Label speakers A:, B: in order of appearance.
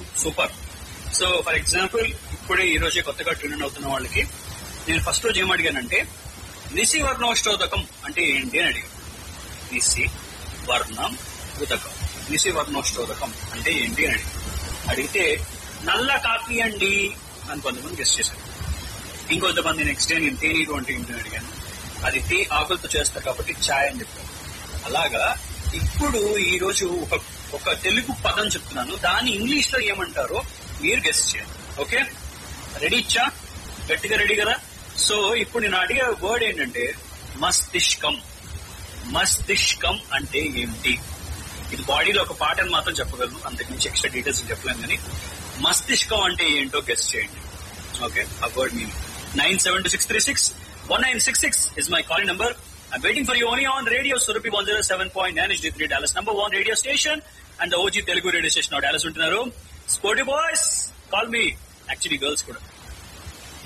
A: super so for example ఇప్పుడే ఈ రోజే కొత్తగా ట్యూన్ అవుతున్న వాళ్ళకి నేను ఫస్ట్ రోజు ఏం అడిగానంటే నిసి వర్ణోష్టోదకం అంటే ఏంటి అని అడిగాను నిసి వర్ణం ఉదకం నిసి వర్ణోష్టోదకం అంటే ఏంటి అని అడిగాను అడిగితే నల్ల కాఫీ అండి అని కొంతమంది గెస్ట్ చేశారు ఇంకొంతమంది నెక్స్ట్ డే నేను తేనీరు అంటే ఏంటి అని అడిగాను అది టీ ఆకులతో చేస్తారు కాబట్టి ఛాయ్ అని చెప్పారు అలాగా ఇప్పుడు ఈ రోజు ఒక ఒక తెలుగు పదం చెప్తున్నాను దాన్ని ఇంగ్లీష్ లో ఏమంటారో మీరు గెస్ట్ చేయాలి ఓకే రెడీ ఇచ్చా గట్టిగా రెడీ కదా సో ఇప్పుడు నేను అడిగే వర్డ్ ఏంటంటే మస్తిష్కం మస్తిష్కం అంటే ఏమిటి ఇది బాడీలో ఒక పార్ట్ అని మాత్రం చెప్పగలను అంతకుమించి ఎక్స్ట్రా డీటెయిల్స్ చెప్పలేను కానీ మస్తిష్కం అంటే ఏంటో గెస్ట్ చేయండి ఓకే ఆ word meaning nine seven two six three six one nine six six is my call number I'm waiting for you only on radio Surupi 107.9 HD3 Dallas number one radio station and the OG Telugu radio station now Dallas ఉంటున్నారు sporty boys call me actually girls కూడా